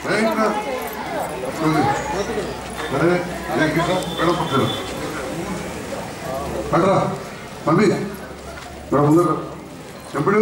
ఏంట్రా? చూడు. అరే, ఏ కిట్రా? మేడం పక్కన. పడరా మమ్మీ రా ముందర ఎప్పుడు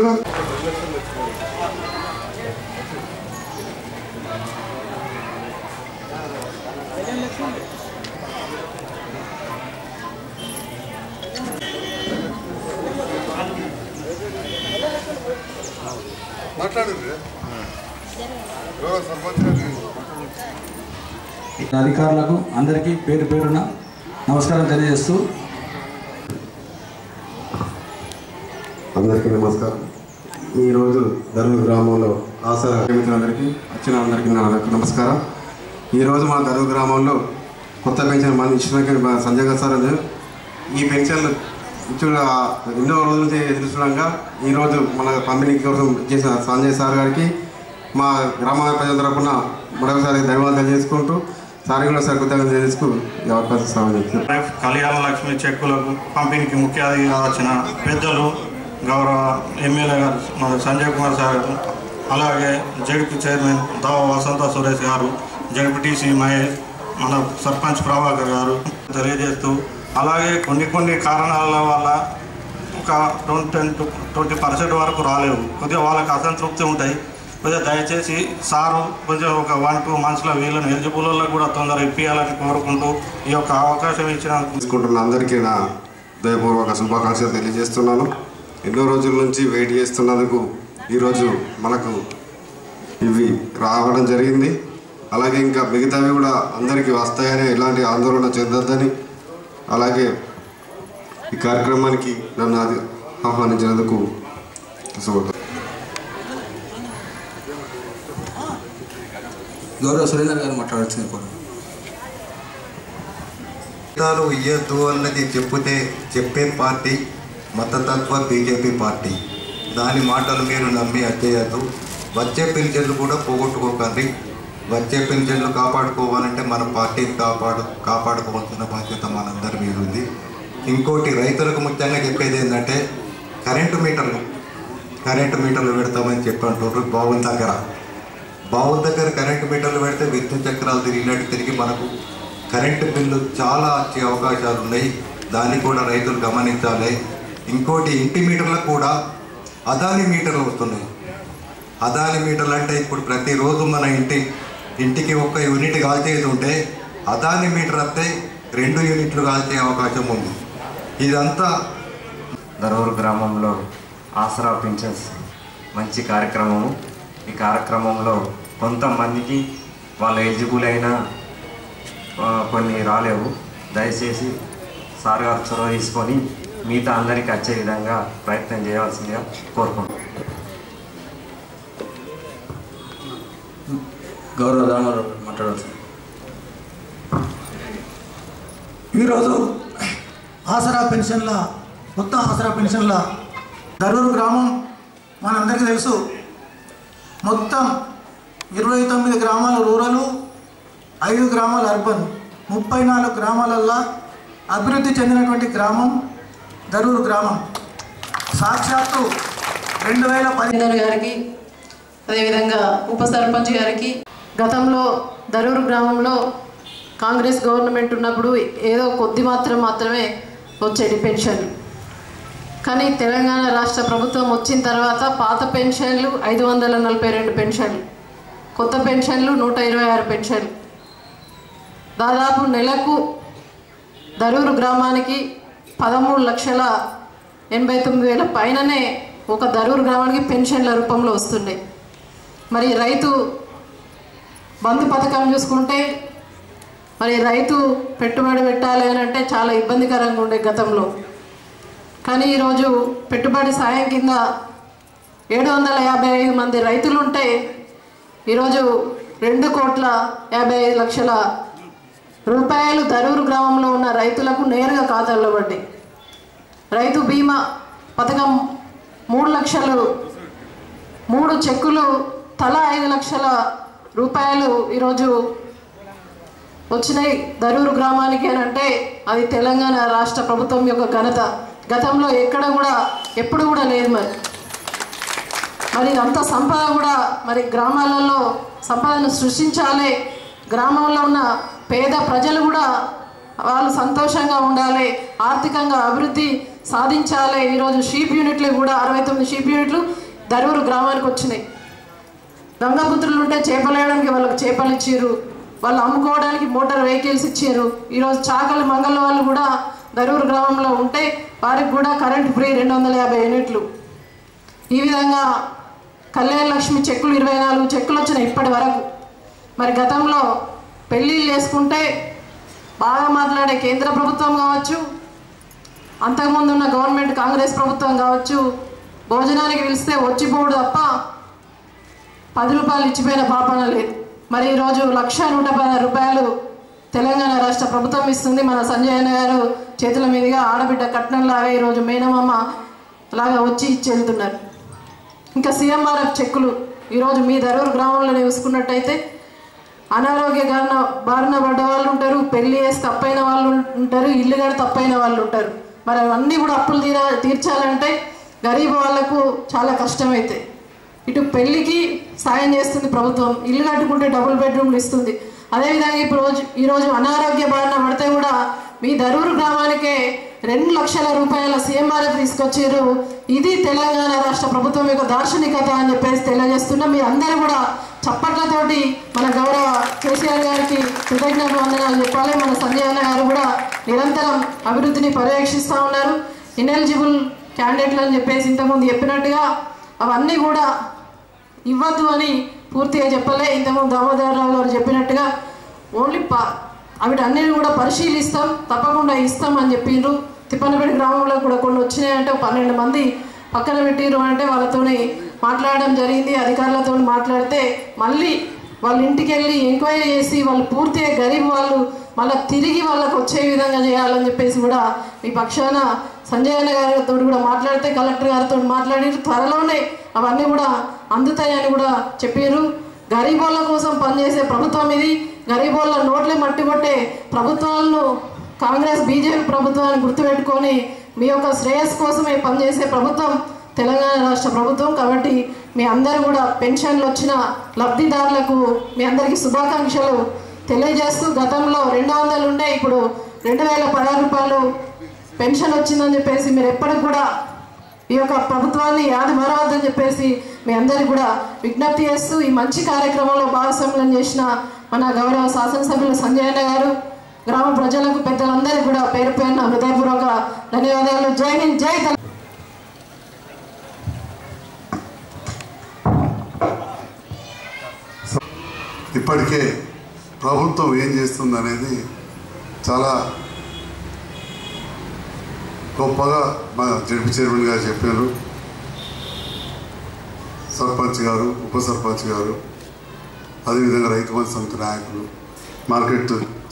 మాట్లాడండి సర్పంచ్ గారికి అధికారులకు అందరికీ పేరు పేరున నమస్కారం తెలియజేస్తూ అందరికీ నమస్కారం ఈరోజు ధర్మ గ్రామంలో ఆసరా మిత్రులందరికీ వచ్చిన అందరికీ నా నమస్కారం ఈరోజు మన ధర్మ గ్రామంలో కొత్త పెన్షన్ మన ఇచ్చిన సంజయ్ గారు సార్ అన్నారు. ఈ పెన్షన్లు ఇచ్చిన ఎన్నో రోజుల నుంచి ఎదురు చూడంగా ఈరోజు మన పంపిణీ కోసం చేసిన సంజయ్ సార్ గారికి మా గ్రామ ప్రజల తరపున మరొకసారి ధన్యవాదాలు తెలియజేసుకుంటూ సార్ కూడా సార్ కృతజ్ఞతలు తెలియజేసుకు ఈ అవకాశం సాధించారు రేపు కళ్యాణ లక్ష్మి చెక్కులకు పంపిణీకి ముఖ్య అతిథిగా వచ్చిన పెద్దలు గౌరవ ఎమ్మెల్యే గారు మన సంజయ్ కుమార్ సార్ గారు అలాగే జడ్పీ చైర్మన్ దావ వసంత సురేష్ గారు జడ్పీటీసీ మహేష్ మన సర్పంచ్ ప్రభాకర్ గారు తెలియజేస్తూ అలాగే కొన్ని కొన్ని కారణాల వల్ల ఒక twenty ten to twenty percent వరకు రాలేవు కొద్దిగా వాళ్ళకి అసంతృప్తి ఉంటాయి కొద్దిగా దయచేసి సారు కొంచెం ఒక వన్ టూ మంత్స్లో వీళ్ళని ఎలిజిబుల్ వాళ్ళకి కూడా తొందరగా ఇప్పించాలని కోరుకుంటూ ఈ యొక్క అవకాశం ఇచ్చినందుకు తీసుకుంటున్న అందరికీ నా దయపూర్వక శుభాకాంక్షలు తెలియజేస్తున్నాను ఎన్నో రోజుల నుంచి వెయిట్ చేస్తున్నందుకు ఈరోజు మనకు ఇవి రావడం జరిగింది అలాగే ఇంకా మిగతావి కూడా అందరికీ వస్తాయని ఎలాంటి ఆందోళన చెందొద్దని అలాగే ఈ కార్యక్రమానికి నన్ను అది ఆహ్వానించినందుకు శుభాకాంక్షలు గౌరవ సురేందర్ గారు మాట్లాడాల్సింది కోరు జీతాలు ఇయ్యద్దు అన్నది చెప్తే చెప్పే పార్టీ మతతత్వ బీజేపీ పార్టీ దాని మాటలు మీరు నమ్మి అచ్చేయద్దు వచ్చే పింఛన్లు కూడా పోగొట్టుకోకండి వచ్చే పింఛన్లు కాపాడుకోవాలంటే మన పార్టీని కాపాడు కాపాడుకోవాల్సిన బాధ్యత మనందరి మీద ఉంది ఇంకోటి రైతులకు ముఖ్యంగా చెప్పేది ఏంటంటే కరెంటు మీటర్లు కరెంటు మీటర్లు పెడతామని చెప్పి అంటున్నారు బావుల దగ్గర బావుల దగ్గర కరెంటు మీటర్లు పెడితే విద్యుత్ చక్రాలు తిరిగినట్టు తిరిగి మనకు కరెంటు బిల్లు చాలా వచ్చే అవకాశాలు ఉన్నాయి దాన్ని కూడా రైతులు గమనించాలి ఇంకోటి ఇంటి మీటర్లకు కూడా అదాని మీటర్లు వస్తున్నాయి అదాని మీటర్లు అంటే ఇప్పుడు ప్రతిరోజు మన ఇంటి ఇంటికి ఒక్క యూనిట్ కాల్చేది ఉంటే అదాని మీటర్ వస్తే రెండు యూనిట్లు కాల్చే అవకాశం ఉంది ఇదంతా దరూరు గ్రామంలో ఆసరా పింఛన్స్ మంచి కార్యక్రమము ఈ కార్యక్రమంలో కొంతమందికి వాళ్ళ ఎలిజిబుల్ అయినా ఆ, కొన్ని రాలేవు దయచేసి సార్ గారు చొరవ తీసుకొని మిగతా అందరికీ వచ్చే విధంగా ప్రయత్నం చేయాల్సిందిగా కోరుకుంటున్నాను గౌరవ రామారావు గారు మాట్లాడాల్సింది ఈరోజు ఆసరా పెన్షన్ల కొత్త ఆసరా పెన్షన్ల దరూరు గ్రామం మనందరికీ తెలుసు మొత్తం ఇరవై తొమ్మిది గ్రామాలు రూరలు ఐదు గ్రామాలు అర్బన్ ముప్పై నాలుగు గ్రామాలల్లో అభివృద్ధి చెందినటువంటి గ్రామం దరూరు గ్రామం సాక్షాత్తు రెండు వేల పది చందర్ గారికి అదేవిధంగా ఉప సర్పంచ్ గారికి గతంలో దరూరు గ్రామంలో కాంగ్రెస్ గవర్నమెంట్ ఉన్నప్పుడు ఏదో కొద్ది మాత్రం మాత్రమే వచ్చేది పెన్షన్లు కానీ తెలంగాణ రాష్ట్ర ప్రభుత్వం వచ్చిన తర్వాత పాత పెన్షన్లు ఐదు వందల నలభై రెండు పెన్షన్లు కొత్త పెన్షన్లు నూట ఇరవై ఆరు పెన్షన్లు దాదాపు నెలకు దరూరు గ్రామానికి పదమూడు లక్షల ఎనభై తొమ్మిది వేల పైననే ఒక దరూరు గ్రామానికి పెన్షన్ల రూపంలో వస్తున్నాయి మరి రైతు బంధు పథకం చూసుకుంటే మరి రైతు పెట్టుబడి పెట్టాలి అని అంటే చాలా ఇబ్బందికరంగా ఉండే గతంలో కానీ ఈరోజు పెట్టుబడి సాయం కింద ఏడు వందల యాభై ఐదు మంది రైతులు ఉంటే ఈరోజు రెండు కోట్ల యాభై ఐదు లక్షల రూపాయలు దరూరు గ్రామంలో ఉన్న రైతులకు నేరుగా ఖాతాల్లో పడ్డాయి రైతు బీమా పథకం మూడు లక్షలు మూడు చెక్కులు తలా ఐదు లక్షల రూపాయలు ఈరోజు వచ్చినాయి దరూరు గ్రామానికి అని అంటే అది తెలంగాణ రాష్ట్ర ప్రభుత్వం యొక్క ఘనత గతంలో ఎక్కడ కూడా ఎప్పుడు కూడా లేదు మరి మరి అంత సంపద కూడా మరి గ్రామాలలో సంపదను సృష్టించాలి గ్రామంలో ఉన్న పేద ప్రజలు కూడా వాళ్ళు సంతోషంగా ఉండాలి ఆర్థికంగా అభివృద్ధి సాధించాలి ఈరోజు షీప్ యూనిట్లు కూడా అరవై తొమ్మిది షీప్ యూనిట్లు దరూరు గ్రామానికి వచ్చినాయి గంగాపుత్రులు ఉంటే చేపలు వేయడానికి వాళ్ళకి చేపలు ఇచ్చారు వాళ్ళు అమ్ముకోవడానికి మోటార్ వెహికల్స్ ఇచ్చారు ఈరోజు చాకలి మంగళ వాళ్ళు కూడా దరూరు గ్రామంలో ఉంటే వారికి కూడా కరెంట్ ఫ్రీ రెండు వందల యాభై యూనిట్లు ఈ విధంగా కళ్యాణ లక్ష్మి చెక్కులు ఇరవై నాలుగు చెక్కులు వచ్చినాయి ఇప్పటి వరకు మరి గతంలో పెళ్ళిళ్ళు చేసుకుంటే బాగా మాట్లాడే కేంద్ర ప్రభుత్వం కావచ్చు అంతకుముందు ఉన్న గవర్నమెంట్ కాంగ్రెస్ ప్రభుత్వం కావచ్చు భోజనానికి పిలిస్తే వచ్చిపోడు తప్ప పది రూపాయలు ఇచ్చిపోయిన పాపన లేదు మరి ఈరోజు లక్ష నూట పది రూపాయలు తెలంగాణ రాష్ట్ర ప్రభుత్వం ఇస్తుంది మన సంజయ్ అన్న గారు చేతుల మీదుగా ఆడబిడ్డ కట్నంలాగా ఈరోజు మేనమామ లాగా వచ్చి ఇచ్చి వెళ్తున్నారు ఇంకా సీఎంఆర్ఎఫ్ చెక్కులు ఈరోజు మీ దరూరు గ్రామంలో చూసుకున్నట్టయితే అనారోగ్య కారణ బారిన పడ్డ వాళ్ళు ఉంటారు పెళ్లి చేసి తప్పైన వాళ్ళు ఉంటారు ఇల్లు గడ తప్పైన వాళ్ళు ఉంటారు మరి అవన్నీ కూడా అప్పులు తీర తీర్చాలంటే గరీబ్ వాళ్ళకు చాలా కష్టమైతే ఇటు పెళ్లికి సాయం చేస్తుంది ప్రభుత్వం ఇల్లు కట్టుకుంటే డబుల్ బెడ్రూమ్లు ఇస్తుంది అదేవిధంగా ఇప్పుడు రోజు ఈరోజు అనారోగ్య బారిన పడితే కూడా మీ దరూరు గ్రామానికే రెండు లక్షల రూపాయల సీఎంఆర్ఎఫ్ తీసుకొచ్చారు ఇది తెలంగాణ రాష్ట్ర ప్రభుత్వం యొక్క దార్శనికత అని చెప్పేసి తెలియజేస్తున్నా మీ అందరూ కూడా చప్పట్లతోటి మన గౌరవ కేసీఆర్ గారికి కృతజ్ఞత వందనాలు చెప్పాలి మన సంజయ్ అన్న గారు కూడా నిరంతరం అభివృద్ధిని పర్యవేక్షిస్తూ ఉన్నారు ఇనెలిజిబుల్ క్యాండిడేట్లు అని చెప్పేసి ఇంతకుముందు చెప్పినట్టుగా అవన్నీ కూడా ఇవ్వద్దు అని పూర్తిగా చెప్పలే ఇంతకుముందు దామోదరరావు గారు చెప్పినట్టుగా ఓన్లీ పా వీటన్నిటిని కూడా పరిశీలిస్తాం తప్పకుండా ఇస్తాం అని చెప్పిండ్రు తిప్పనపేట గ్రామంలో కూడా కొన్ని వచ్చినాయంటే ఒక పన్నెండు మంది పక్కన పెట్టిర్రు అంటే వాళ్ళతోని మాట్లాడడం జరిగింది అధికారులతో మాట్లాడితే మళ్ళీ వాళ్ళ ఇంటికి వెళ్ళి ఎంక్వైరీ చేసి వాళ్ళు పూర్తిగా గరీబ్ వాళ్ళు మళ్ళీ తిరిగి వాళ్ళకు వచ్చే విధంగా చేయాలని చెప్పేసి కూడా మీ పక్షాన సంజయ్ అన్న గారితో కూడా మాట్లాడితే కలెక్టర్ గారితో మాట్లాడి త్వరలోనే అవన్నీ కూడా అందుతాయని కూడా చెప్పారు గరీబోళ్ళ కోసం పనిచేసే ప్రభుత్వం ఇది గరీబోళ్ళ నోట్లే మట్టి కొట్టే ప్రభుత్వాలను కాంగ్రెస్ బీజేపీ ప్రభుత్వాన్ని గుర్తుపెట్టుకొని మీ యొక్క శ్రేయస్ కోసమే పనిచేసే ప్రభుత్వం తెలంగాణ రాష్ట్ర ప్రభుత్వం కాబట్టి మీ అందరూ కూడా పెన్షన్లు వచ్చిన లబ్ధిదారులకు మీ అందరికీ శుభాకాంక్షలు తెలియజేస్తూ గతంలో రెండు వందలు ఉండే ఇప్పుడు రెండు వేల పదహారు రూపాయలు పెన్షన్ వచ్చిందని చెప్పేసి మీరు ఎప్పటికి కూడా ఈ యొక్క ప్రభుత్వాన్ని యాది మరవద్దని చెప్పేసి మీ అందరికీ కూడా విజ్ఞప్తి చేస్తూ ఈ మంచి కార్యక్రమంలో భాగస్వామ్యం చేసిన మన గౌరవ శాసనసభ్యులు సంజయ్ అన్న గారు గ్రామ ప్రజలకు పెద్దలందరికీ కూడా పేరు పేరున హృదయపూర్వక ధన్యవాదాలు జై హింద్ జై తెలంగాణ ఇప్పటికే ప్రభుత్వం ఏం చేస్తుంది అనేది చాలా గొప్పగా మా జడ్పీ చైర్మన్ గారు చెప్పారు సర్పంచ్ గారు ఉప సర్పంచ్ గారు అదేవిధంగా రైతు బంధు సమితి నాయకులు మార్కెట్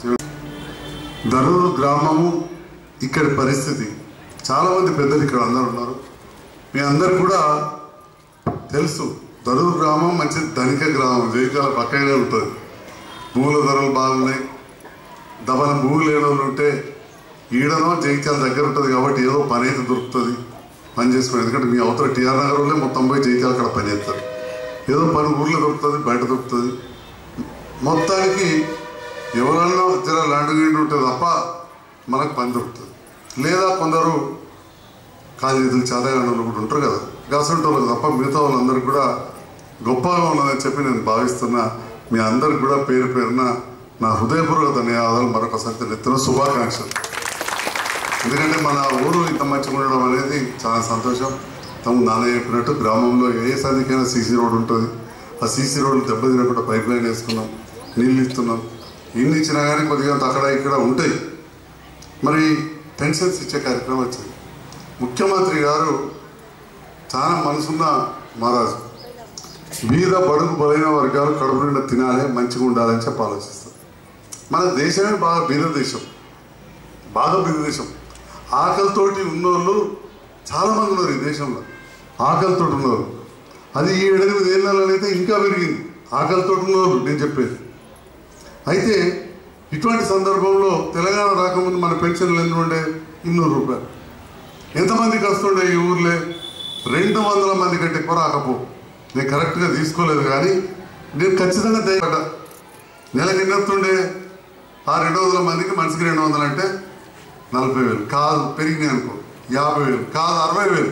దరూరు గ్రామము ఇక్కడి పరిస్థితి చాలామంది పెద్దలు ఇక్కడ అందరు ఉన్నారు మీ అందరు కూడా తెలుసు దరూరు గ్రామం మంచి ధనిక గ్రామం జైకాల పక్కనే ఉంటుంది భూముల ధరలు బాగున్నాయి దబన భూములు లేని వాళ్ళు ఉంటే ఈడనో జైత్యాల దగ్గర ఉంటుంది కాబట్టి ఏదో పని అయితే దొరుకుతుంది పని చేసుకుని ఎందుకంటే మీ అవతల టీఆర్ నగర్ వాళ్ళే మొత్తం పోయి జైత్యాల అక్కడ పని చేస్తారు ఏదో పని ఊర్లో దొరుకుతుంది బయట దొరుకుతుంది మొత్తానికి ఎవరన్నా జర ల్యాండ్ గీండి ఉంటే తప్ప మనకు పని దొరుకుతుంది లేదా కొందరు కాలేజీలు చదవని వాళ్ళు కూడా ఉంటారు కదా గసంటి వాళ్ళకి తప్ప మిగతా వాళ్ళందరికీ కూడా గొప్పగా ఉన్నదని చెప్పి నేను భావిస్తున్నా మీ అందరికి కూడా పేరు పేరున నా హృదయపూర్వక ధన్యవాదాలు మరొకసారి తెలుస్తున్న శుభాకాంక్షలు ఎందుకంటే మన ఊరు ఇంత మంచిగా ఉండడం అనేది చాలా సంతోషం తమ నాన్న చెప్పినట్టు గ్రామంలో ఏ సందికైనా సీసీ రోడ్ ఉంటుంది ఆ సీసీ రోడ్లు దెబ్బతినకుండా పైప్ లైన్ వేసుకున్నాం నీళ్ళు ఇస్తున్నాం ఇన్ని ఇచ్చినా కానీ కొద్దిగా అక్కడ ఇక్కడ ఉంటాయి మరి పెన్షన్స్ ఇచ్చే కార్యక్రమం వచ్చింది ముఖ్యమంత్రి గారు చాలా మనసున్న మహారాజు బీద బడుగు బలైన వర్గాలు కడుపు నిండా తినాలి మంచిగా ఉండాలని చెప్పి ఆలోచిస్తారు మన దేశమే బాగా బీద దేశం బాగా బీద దేశం ఆకలితోటి ఉన్నోళ్ళు చాలామంది ఉన్నారు ఈ దేశంలో ఆకలితోటి ఉన్నారు అది ఈ ఏడెనిమిది ఏళ్ళైతే ఇంకా పెరిగింది ఆకలితో ఉన్నవాళ్ళు నేను చెప్పేది అయితే ఇటువంటి సందర్భంలో తెలంగాణ రాకముందు మన పెన్షన్లు ఎన్ని ఉండే ఇన్నూరు రూపాయలు ఎంతమందికి వస్తుండే ఈ ఊర్లే రెండు వందల మంది కంటే ఎక్కువ రాకపో నేను కరెక్ట్గా తీసుకోలేదు కానీ నేను ఖచ్చితంగా దయపడ్డా నెలకి ఎన్ని వస్తుండే ఆ రెండు వందల మందికి మనిషికి రెండు వందలు అంటే నలభై వేలు కాదు పెరిగినాయి అనుకో యాభై వేలు కాదు అరవై వేలు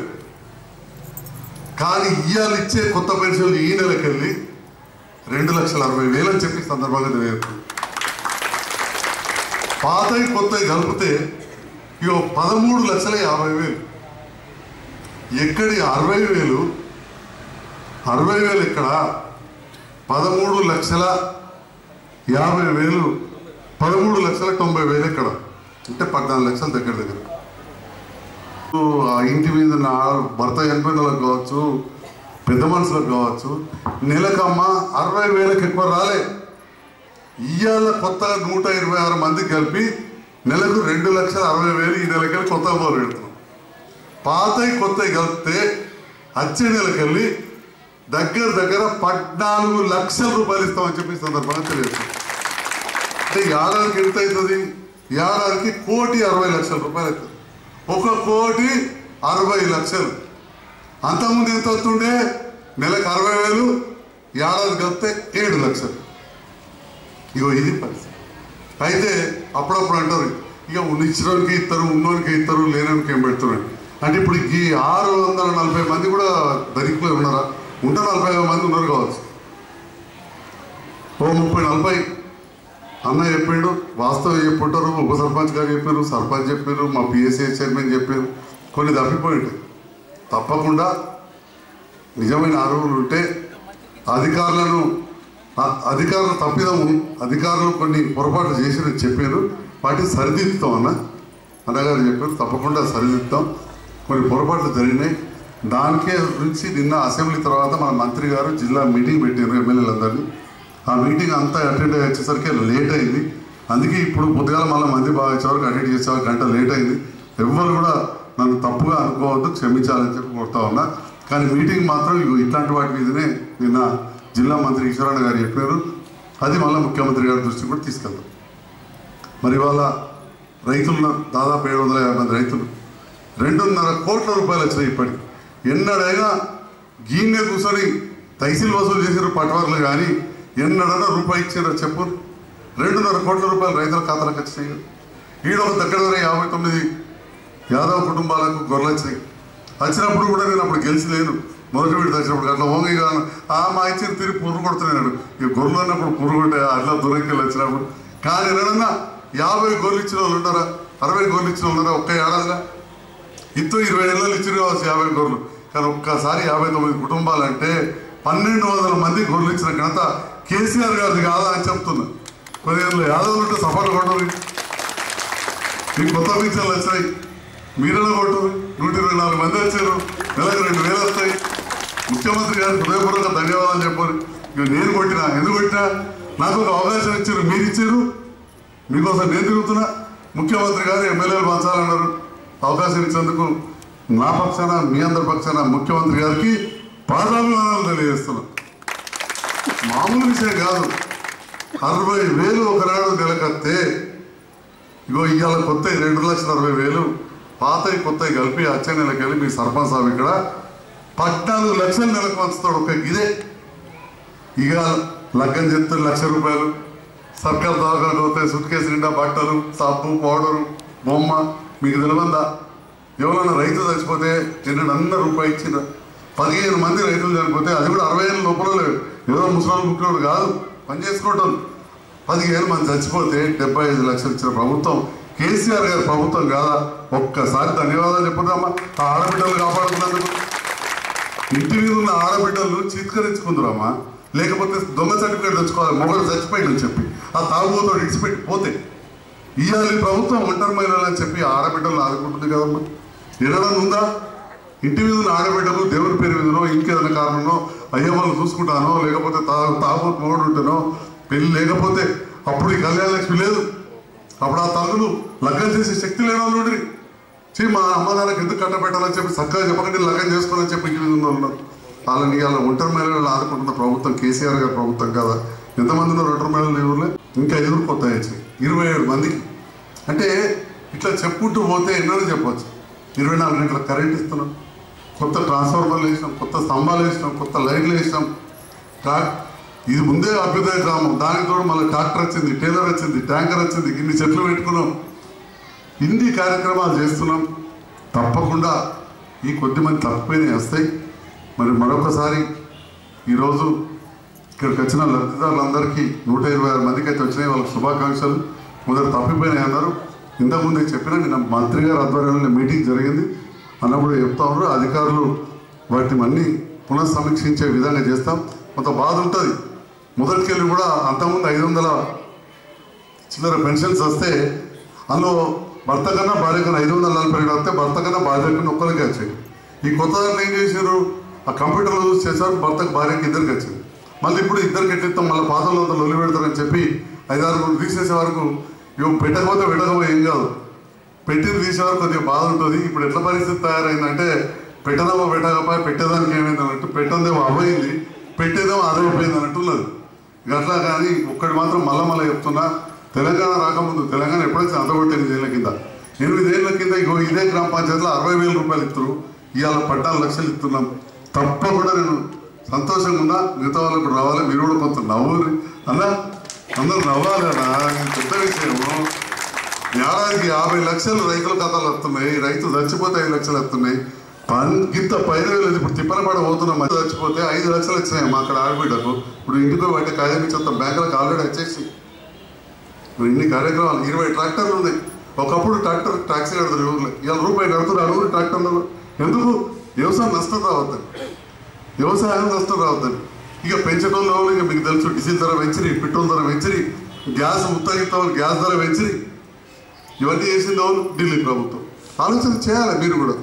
కానీ ఇవాళ ఇచ్చే కొత్త పెన్షన్లు ఈ నెలకి వెళ్ళి రెండు లక్షల అరవై వేలు అని చెప్పి సందర్భంగా తెలియదు పాతవి కొత్తవి కలిపితే ఇగో పదమూడు లక్షల యాభై వేలు ఎక్కడి అరవై వేలు అరవై వేలు ఇక్కడ పదమూడు లక్షల యాభై వేలు పదమూడు లక్షల తొంభై వేలు ఇక్కడ అంటే పద్నాలుగు లక్షల దగ్గర దగ్గర ఆ ఇంటి మీద నా భర్త చనిపోయిన వాళ్ళకి కావచ్చు పెద్ద మనుషులకు కావచ్చు నెలకమ్మ అరవై వేలకు ఎక్కువ రాలే ఇవాళ కొత్తగా నూట ఇరవై ఆరు మందికి కలిపి నెలకు రెండు లక్షల అరవై వేలు ఈ నెలకెళ్ళి కొత్తగా మొదలు పెడుతున్నాం పాతవి కొత్తవి కలిపితే వచ్చే నెలకెళ్ళి దగ్గర దగ్గర పద్నాలుగు లక్షల రూపాయలు ఇస్తామని చెప్పి ఈ సందర్భంగా తెలియజేస్తాం అంటే ఏడాదికి ఎంత అవుతుంది ఏడాదికి కోటి అరవై లక్షల రూపాయలు అవుతుంది ఒక కోటి అరవై లక్షలు అంతకుముందు ఎంత వస్తుండే నెలకు అరవై వేలు ఏడాది కలిపితే ఏడు లక్షలు ఇగో ఇది పరిస్థితి అయితే అప్పుడప్పుడు అంటారు ఇక ఇచ్చినోనికి ఇస్తారు ఉన్నోనికి ఇస్తారు లేనోనికి ఏం పెడుతున్నారు అంటే ఇప్పుడు ఈ ఆరు వందల నలభై మంది కూడా ధనికులు ఉన్నారా ఉంటే నలభై ఐదు మంది ఉన్నారు కావచ్చు ఓ ముప్పై నలభై అన్న చెప్పిండు వాస్తవం చెప్పుంటారు ఉప సర్పంచ్ గారు చెప్పారు సర్పంచ్ చెప్పారు మా పిఎస్ఏ చైర్మన్ చెప్పారు కొన్ని తప్పిపోయి ఉంటాయి తప్పకుండా నిజమైన అరువులు ఉంటే అధికారులను అ- అధికారులు తప్పిదం అధికారులు కొన్ని పొరపాట్లు చేసి చెప్పారు వాటిని సరిదిద్దుతాం అన్న అన్నగారు చెప్పారు తప్పకుండా సరిదిద్దాం కొన్ని పొరపాట్లు జరిగినాయి దానికే నుంచి నిన్న అసెంబ్లీ తర్వాత మన మంత్రి గారు జిల్లా మీటింగ్ పెట్టారు ఎమ్మెల్యేలందరినీ ఆ మీటింగ్ అంతా అటెండ్ అయ్యి వచ్చేసరికి లేట్ అయింది అందుకే ఇప్పుడు పొద్దుగాల మళ్ళీ మంది బాగా వచ్చేవరకు అటెండ్ చేసేవారు గంట లేట్ అయింది ఎవ్వరు కూడా నన్ను తప్పుగా అనుకోవద్దు క్షమించాలని చెప్పి కొడతా ఉన్నా కానీ మీటింగ్ మాత్రం ఇగో ఇట్లాంటి వాటి మీదనే నిన్న జిల్లా మంత్రి ఈశ్వరన్న గారు చెప్పారు అది మళ్ళీ ముఖ్యమంత్రి గారి దృష్టికి కూడా తీసుకెళ్తాం మరి ఇవాళ రైతులు దాదాపు ఏడు వందల యాభై మంది రైతులు రెండున్నర కోట్ల రూపాయలు వచ్చినాయి ఇప్పటికి ఎన్నడైనా గీన్నే కూర్చొని తహసీల్ వసూలు చేసిన పటవర్లు కానీ ఎన్నడైనా రూపాయి ఇచ్చారో చెప్పు రెండున్నర కోట్ల రూపాయలు రైతుల ఖాతాలకు వచ్చినాయి కదా. ఈడ ఒక దగ్గర దగ్గర యాభై తొమ్మిది యాదవ కుటుంబాలకు గొర్రెలు వచ్చినాయి వచ్చినప్పుడు కూడా నేను అప్పుడు గెలిచలేను మొదటి వీడి వచ్చినప్పుడు అట్లా ఓంగి కాను ఆ మా ఇచ్చిన తిరిగి పుర్రు కొడుతున్నాడు ఈ గొర్రెలు అన్నప్పుడు పుర్రు కొట్టే అట్లా దూరంకి వచ్చినప్పుడు కానీ ఎవరన్నా యాభై గొర్రెలు ఇచ్చిన వాళ్ళు ఉన్నారా అరవై గొర్రెలు ఇచ్చిన వాళ్ళు ఉన్నారా ఒక్క ఏడాదిగా ఇత్తు ఇరవై ఏళ్ళు ఇచ్చిన కావచ్చు యాభై గొర్రెలు కానీ ఒక్కసారి యాభై తొమ్మిది కుటుంబాలు అంటే పన్నెండు వందల మంది గొర్రెలు ఇచ్చిన ఘనత కేసీఆర్ గారిది కాదా అని చెప్తున్నా పదిహేను యాదవులు ఉంటే సపోర్ట్ కొట్టరు మీకు కొత్త పింఛన్లు వచ్చినాయి మీరెలా కొట్టరు నూట ఇరవై నాలుగు మంది వచ్చారు నెలకు రెండు వేలు వస్తాయి ముఖ్యమంత్రి గారు హృదయపూర్వక ధన్యవాదాలు చెప్పారు ఇక నేను కొట్టినా ఎందుకు కొట్టినా నాకు ఒక అవకాశం ఇచ్చారు మీరు ఇచ్చారు మీకోసం నేను తిరుగుతున్నా ముఖ్యమంత్రి గారు ఎమ్మెల్యేలు పంచాలన్నారు అవకాశం ఇచ్చేందుకు నా పక్షాన మీ అందరి పక్షాన ముఖ్యమంత్రి గారికి పాదాభిమానాలు తెలియజేస్తున్నాం మామూలు విషయం కాదు అరవై వేలు ఒకనాడు నెలకత్తే ఇగో ఇవాళ కొత్త రెండు లక్షల అరవై వేలు పాతవి కొత్తవి కలిపి వచ్చే నెలకి వెళ్ళి మీ సర్పంచ్ సాబ్ ఇక్కడ పద్నాలుగు లక్షల నెలకు పంచుతాడు ఒక ఇదే ఇక లగ్గం చెప్తే లక్ష రూపాయలు సర్కార్ దవాఖానకు పోతే సుట్ కేసు నిండా బట్టలు సబ్బు పౌడరు బొమ్మ మీకు తెలియందా ఎవరైనా రైతు చచ్చిపోతే నిన్న అన్న రూపాయి ఇచ్చిన పదిహేను మంది రైతులు చనిపోతే అది కూడా అరవై ఏళ్ళ లోపల లేవు ఏదో ముసలి ముఖ్యుడు కాదు పని చేసుకోవటం పదిహేను మంది చచ్చిపోతే డెబ్బై ఐదు లక్షలు ఇచ్చిన ప్రభుత్వం కేసీఆర్ గారి ప్రభుత్వం కాదా ఒక్కసారి ధన్యవాదాలు చెప్పుదామా ఆ ఆడబిడ్డలు కాపాడుతున్నందుకు ఇంటి మీద ఉన్న ఆడబిడ్డలు చీత్కరించుకుందరమ్మా లేకపోతే దొంగ సర్టిఫికేట్ తెచ్చుకోవాలి మొగడు చచ్చిపోయిందని చెప్పి ఆ తాగుబోతో ఇడిచిపెట్టి పోతే ఇవాళ ఈ ప్రభుత్వం ఒంటరి మహిళలు అని చెప్పి ఆడబిడ్డలు ఆదుకుంటుంది కదమ్మా ఎడడం ఉందా ఇంటి మీద ఉన్న ఆడబిడ్డలు దేవుని పేరు మీదనో ఇంకేదైనా కారణంలో అయ్యో వాళ్ళు చూసుకుంటానో లేకపోతే తా తాగుబోతు మొగడు ఉంటేనో పెళ్లి లేకపోతే అప్పుడు ఈ కళ్యాణ లక్ష్మి లేదు అప్పుడు ఆ తల్లులు లగ్గం చేసే శక్తి లేని వాళ్ళు ఉండ్రి. చీ మా అమ్మ నాన్నకి ఎందుకు కట్టబెట్టాలని చెప్పి చక్కగా చెప్పకండి లగ్గం చేసుకోవాలని చెప్పి ఇంటి మీద ఉన్న వాళ్ళు ఉన్నారు వాళ్ళని ఇవాళ ఒంటరి మహిళలు ఆదుకుంటున్న ప్రభుత్వం కేసీఆర్ గారి ప్రభుత్వం కదా ఎంతమంది ఉన్నారు ఒంటరి మహిళలు ఈ ఊర్లో ఇంకా ఐదుగురు కొత్త వచ్చాయి ఇరవై ఏడు మందికి అంటే ఇట్లా చెప్పుకుంటూ పోతే ఎన్నో చెప్పవచ్చు ఇరవై నాలుగు గంటల కరెంట్ ఇస్తున్నాం కొత్త ట్రాన్స్ఫార్మర్లు వేసినాం కొత్త స్తంభాలు వేసినాం కొత్త లైట్లు వేసినాం ట్రాక్ ఇది ముందే అభ్యుదయ గ్రామం దానికి తోడు మళ్ళీ ట్రాక్టర్ వచ్చింది టైలర్ వచ్చింది ట్యాంకర్ వచ్చింది ఇన్ని చెట్లు పెట్టుకున్నాం ఇన్ని కార్యక్రమాలు చేస్తున్నాం తప్పకుండా ఈ కొద్ది మంది తప్పిపోయినాయి వస్తాయి మరి మరొకసారి ఈరోజు ఇక్కడికి వచ్చిన లబ్ధిదారులందరికీ నూట ఇరవై ఆరు మందికి అయితే వచ్చినాయి వాళ్ళకి శుభాకాంక్షలు మొదలు తప్పిపోయినాయి అన్నారు ఇంతకుముందే చెప్పిన నిన్న మంత్రి గారి ఆధ్వర్యంలో మీటింగ్ జరిగింది అన్నప్పుడు చెప్తా ఉన్నారు అధికారులు వాటిని అన్ని పునఃసమీక్షించే విధంగా చేస్తాం కొంత బాధ ఉంటుంది మొదటికెళ్ళి కూడా అంతకుముందు ఐదు వందల చిల్లర పెన్షన్స్ వస్తే అందులో భర్త కన్నా భార్య కన్నా ఐదు వందల నలభై రెండు వస్తే భర్త కన్నా భార్య కన్నా ఒక్కరికి వచ్చాయి ఈ కొత్త దాంట్లో ఏం చేశారు ఆ కంప్యూటర్లో చూసి చేశారు భర్తకు భార్యకి ఇద్దరికి వచ్చింది మళ్ళీ ఇప్పుడు ఇద్దరికి ఎట్లిస్తాం మళ్ళీ పాతలు అంతా లొల్లి పెడతారని చెప్పి ఐదారు తీసేసే వరకు ఇవి పెట్టకపోతే పెట్టకపోతే ఏం కాదు పెట్టింది తీసేవారు కొద్దిగా బాధ ఉంటుంది ఇప్పుడు ఎట్లా పరిస్థితి తయారైందంటే పెట్టదామో పెట్టకపోయి పెట్టేదానికి ఏమైంది అన్నట్టు పెట్టదేమో అవ్వయింది పెట్టేదేమో అదైపోయింది అన్నట్టు ఉన్నది ఇక అట్లా కానీ ఒక్కటి మాత్రం మళ్ళా మళ్ళీ చెప్తున్నా తెలంగాణ రాకముందు తెలంగాణ ఎప్పుడైతే అంతగొట్టి ఎనిమిదేళ్ల కింద ఎనిమిదేళ్ల కింద ఇగో ఇదే గ్రామ పంచాయతీలో అరవై వేల రూపాయలు ఇస్తారు ఇవాళ పద్నాలుగు లక్షలు ఇస్తున్నాం తప్పకుండా నేను సంతోషంగా ఉన్నా మిగతా వాళ్ళకు రావాలి మీరు కూడా కొంత నవ్వు అన్నా అందరూ నవ్వాలి అన్నా ఇది పెద్ద విషయము ఏడాదికి యాభై లక్షలు రైతుల ఖాతాలు వస్తున్నాయి రైతు చచ్చిపోతే ఐదు లక్షలు వస్తున్నాయి పన్ గింత పైన వేలు ఇప్పుడు తిప్పలపడ పోతున్నాం మధ్య చచ్చిపోతే ఐదు లక్షలు వచ్చినాయి మా అక్కడ ఆడబిడ్డకు ఇప్పుడు ఇంటికి బయట కాయం ఇచ్చేంత బ్యాంకులకు ఆల్రెడీ వచ్చేసి ఇప్పుడు ఇన్ని కార్యక్రమాలు ఇరవై ట్రాక్టర్లు ఉన్నాయి ఒకప్పుడు ట్రాక్టర్ ట్యాక్సీ కడతారు ఊర్లో ఇవాళ రూపాయి కడుతున్నారు అడుగురు ట్రాక్టర్లలో ఎందుకు వ్యవసాయం నష్టం రావద్దని వ్యవసాయం నష్టం రావద్దని ఇక పెంచడంలో ఎవరు? ఇక మీకు తెలుసు డీజిల్ ధర పెంచిరి పెట్రోల్ ధర పెంచిరి గ్యాస్ ఉత్తగిస్తాం గ్యాస్ ధర పెంచిరి ఇవన్నీ చేసింది ఎవరు ఢిల్లీ ప్రభుత్వం ఆలోచన చేయాలి మీరు కూడా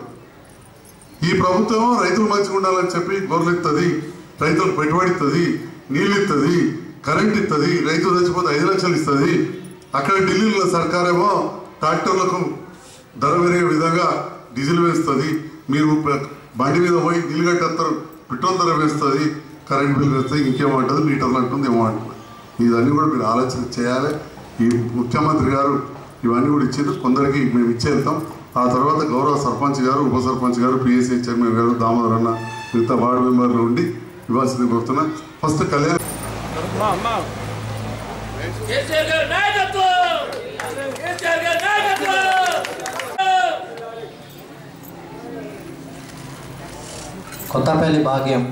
ఈ ప్రభుత్వం రైతులు మంచిగా ఉండాలని చెప్పి గొర్రెలు ఇస్తుంది రైతులకు పెట్టుబడి ఇస్తుంది నీళ్ళు ఇస్తుంది కరెంట్ ఇస్తుంది రైతు చచ్చిపోతే ఐదు లక్షలు ఇస్తుంది అక్కడ ఢిల్లీలో సర్కారేమో ట్రాక్టర్లకు ధర పెరిగే విధంగా డీజిల్ వేస్తుంది మీరు ప- బండి మీద పోయి నీళ్ళు కట్టేస్తారు పెట్రోల్ ధర వేస్తుంది కరెంట్ బిల్ వేస్తుంది ఇంకేమంటుంది మీటర్లు అంటుంది ఏమో అంటుంది ఇవన్నీ కూడా మీరు ఆలోచన చేయాలి ఈ ముఖ్యమంత్రి గారు ఇవన్నీ కూడా ఇచ్చారు కొందరికి మేము ఇచ్చేస్తాం ఆ తర్వాత గౌరవ సర్పంచ్ గారు ఉప సర్పంచ్ గారు పిఎస్సీ చైర్మన్ గారు దామోదర్ అన్న మిగతా వార్డు మెంబర్లు ఉండి ఇవ్వాల్సింది కోరుతున్నా ఫస్ట్ కళ్యాణ్ కేసీఆర్ గారి నాయకత్వం కేసీఆర్ గారి నాయకత్వం కొత్తపల్లి భాగ్యం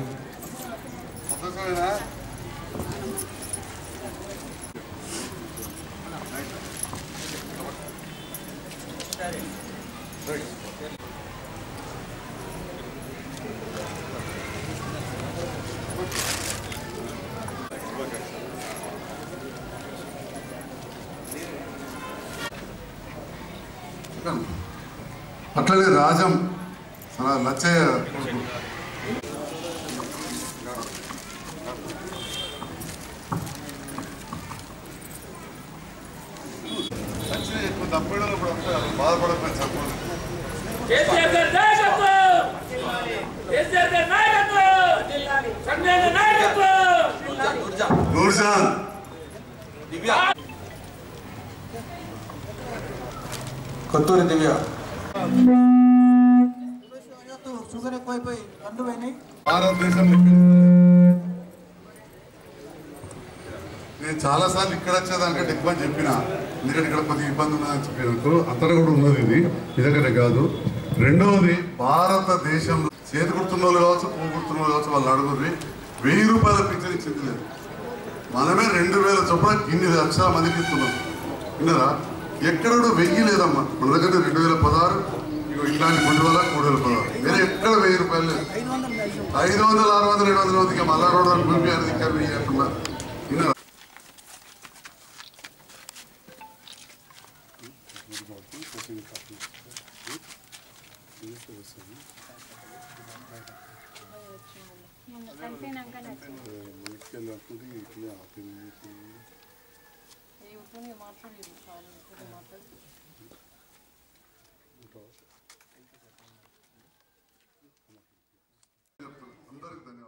అట్లనే రాజం మన లచ్చయ్య బాధపడకపోతే చెప్పండి కేసీఆర్ గారి నాయకత్వం కేసీఆర్ గారి నాయకత్వం సంజయ్ గారి నాయకత్వం నూర్జాన్ కొత్తూరి దివ్య షుగర్ ఎక్కువైపోయి కళ్ళు పోయినాయి భారతదేశంలో నేను చాలా సార్లు ఇక్కడ వచ్చేదానికంటే ఎక్కువ అని చెప్పిన ఎందుకంటే ఇక్కడ కొద్దిగా ఇబ్బంది ఉన్నదని చెప్పినకు అంతటా కూడా ఉన్నది ఇది ఇదొకటే కాదు రెండవది భారతదేశంలో చేతి గుర్తున్న వాళ్ళు కావచ్చు పువ్వు గుర్తున్న వాళ్ళు కావచ్చు వాళ్ళు అడుగురి వెయ్యి రూపాయల పింఛన్ ఇచ్చింది లేదు మనమే రెండు వేల చొప్పున ఇన్ని లక్షల మందికి ఇస్తున్నాం విన్నారా ఎక్కడ కూడా వెయ్యి లేదమ్మా మన దగ్గర రెండు వేల పదహారు ఇగో ఇట్లాంటి రెండు వేల మూడు వేల పదహారు వేరే ఎక్కడ వెయ్యి రూపాయలు లేదు ఐదు వందల ఆరు వందల ఏడు వందల మందికి మళ్ళా రోడ్డు వరకు భూమి అనేది ఇంకా వెయ్యి అంటున్నా విన్నారా అందరికి ధన్యవాదాలు